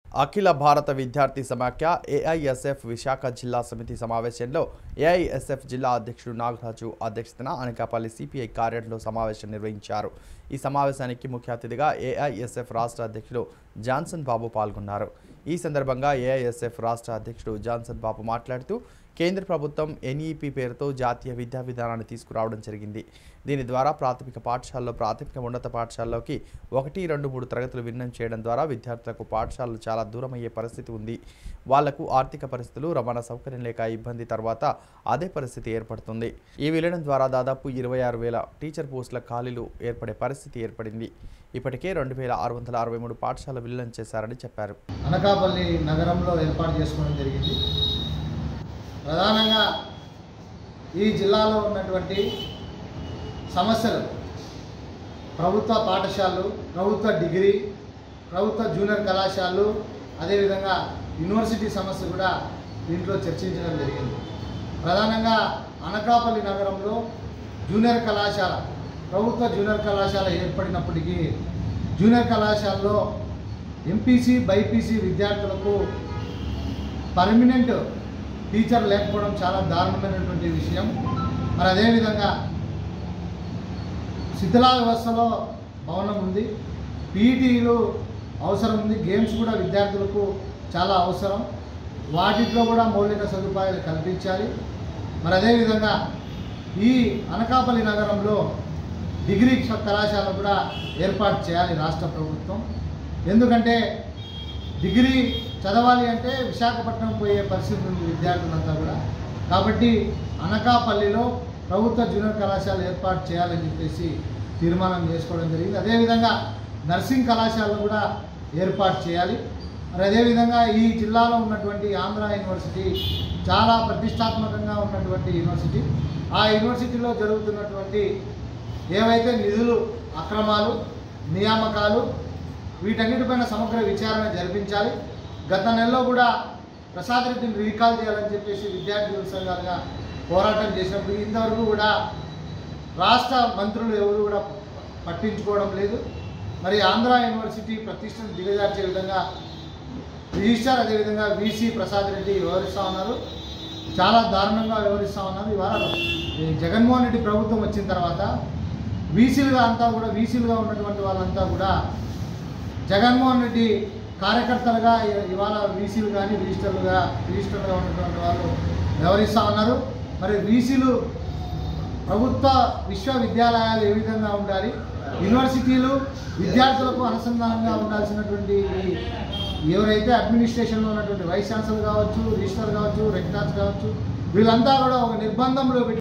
అఖిల భారత విద్యార్థి సమాఖ్య ఏఐఎస్ఎఫ్ విశాఖ జిల్లా సమితి సమావేశంలో ఏఐఎస్ఎఫ్ జిల్లా అధ్యక్షుడు నాగరాజు అధ్యక్షతన అనకాపల్లి సిపిఐ కార్యాలయంలో సమావేశం నిర్వహించారు ఈ సమావేశానికి ముఖ్య అతిథిగా ఏఐఎస్ఎఫ్ రాష్ట్ర అధ్యక్షుడు జాన్సన్ బాబు పాల్గొన్నారు ఈ సందర్భంగా ఏఐఎస్ఎఫ్ రాష్ట్ర అధ్యక్షుడు జాన్సన్ బాబు మాట్లాడుతూ కేంద్ర ప్రభుత్వం ఎన్ఈపీ పేరుతో జాతీయ విద్యా విధానాన్ని తీసుకురావడం జరిగింది దీని ద్వారా ప్రాథమిక పాఠశాలలో ప్రాథమిక ఉన్నత పాఠశాలలోకి ఒకటి రెండు మూడు తరగతులు విలీనం చేయడం ద్వారా విద్యార్థులకు పాఠశాలలు చాలా దూరం అయ్యే పరిస్థితి ఉంది వాళ్లకు ఆర్థిక పరిస్థితులు రవాణా సౌకర్యం లేక ఇబ్బంది తర్వాత అదే పరిస్థితి ఏర్పడుతుంది ఈ విలీనం ద్వారా దాదాపు ఇరవై ఆరు వేల టీచర్ పోస్టుల ఖాళీలు ఏర్పడే పరిస్థితి ఏర్పడింది ఇప్పటికే రెండు వేల ఆరు వందల అరవై మూడు పాఠశాల విలీనం చేశారని చెప్పారు అనకాపల్లి నగరంలో ఏర్పాటు చేసుకోవడం జరిగింది ప్రధానంగా ఈ జిల్లాలో ఉన్నటువంటి సమస్యలు ప్రభుత్వ పాఠశాలలు ప్రభుత్వ డిగ్రీ ప్రభుత్వ జూనియర్ కళాశాలలు అదేవిధంగా యూనివర్సిటీ సమస్య కూడా దీంట్లో చర్చించడం జరిగింది ప్రధానంగా అనకాపల్లి నగరంలో జూనియర్ కళాశాల ప్రభుత్వ జూనియర్ కళాశాల ఏర్పడినప్పటికీ జూనియర్ కళాశాలలో ఎంపీసీ బైపీసీ విద్యార్థులకు పర్మనెంట్ టీచర్ లేకపోవడం చాలా దారుణమైనటువంటి విషయం మరి అదేవిధంగా శిథిలా వ్యవస్థలో భవనం ఉంది పీఈటీలు అవసరం ఉంది గేమ్స్ కూడా విద్యార్థులకు చాలా అవసరం వాటిలో కూడా మౌలిక సదుపాయాలు కల్పించాలి మరి అదేవిధంగా ఈ అనకాపల్లి నగరంలో డిగ్రీ కళాశాల కూడా ఏర్పాటు చేయాలి రాష్ట్ర ప్రభుత్వం ఎందుకంటే డిగ్రీ చదవాలి అంటే విశాఖపట్నం పోయే పరిస్థితి ఉంది విద్యార్థులంతా కూడా కాబట్టి అనకాపల్లిలో ప్రభుత్వ జూనియర్ కళాశాల ఏర్పాటు చేయాలని చెప్పేసి తీర్మానం చేసుకోవడం జరిగింది అదేవిధంగా నర్సింగ్ కళాశాలను కూడా ఏర్పాటు చేయాలి మరి అదేవిధంగా ఈ జిల్లాలో ఉన్నటువంటి ఆంధ్ర యూనివర్సిటీ చాలా ప్రతిష్టాత్మకంగా ఉన్నటువంటి యూనివర్సిటీ ఆ యూనివర్సిటీలో జరుగుతున్నటువంటి ఏవైతే నిధులు అక్రమాలు నియామకాలు వీటన్నిటిపైన సమగ్ర విచారణ జరిపించాలి గత నెలలో కూడా ప్రసాద్ రెడ్డిని రీకాల్ చేయాలని చెప్పేసి విద్యార్థి సంఘాలుగా పోరాటం చేసినప్పుడు ఇంతవరకు కూడా రాష్ట్ర మంత్రులు ఎవరు కూడా పట్టించుకోవడం లేదు మరి ఆంధ్ర యూనివర్సిటీ ప్రతిష్టను దిగజార్చే విధంగా రిజిస్టార్ అదేవిధంగా వీసీ ప్రసాద్ రెడ్డి వ్యవహరిస్తూ ఉన్నారు చాలా దారుణంగా వ్యవహరిస్తూ ఉన్నారు ఇవాళ ఈ జగన్మోహన్ రెడ్డి ప్రభుత్వం వచ్చిన తర్వాత వీసీలుగా అంతా కూడా వీసీలుగా ఉన్నటువంటి వాళ్ళంతా కూడా జగన్మోహన్ రెడ్డి కార్యకర్తలుగా ఇ- ఇవాళ వీసీలు కానీ రిజిస్టర్లుగా రిజిస్టర్లుగా ఉన్నటువంటి వాళ్ళు వ్యవహరిస్తూ ఉన్నారు మరి వీసీలు ప్రభుత్వ విశ్వవిద్యాలయాలు ఏ విధంగా ఉండాలి యూనివర్సిటీలు విద్యార్థులకు అనుసంధానంగా ఉండాల్సినటువంటి ఈ ఎవరైతే అడ్మినిస్ట్రేషన్లో ఉన్నటువంటి వైస్ ఛాన్సలర్ కావచ్చు రిజిస్టర్ కావచ్చు రెక్టార్స్ కావచ్చు వీళ్ళంతా కూడా ఒక నిర్బంధంలో పెట్టి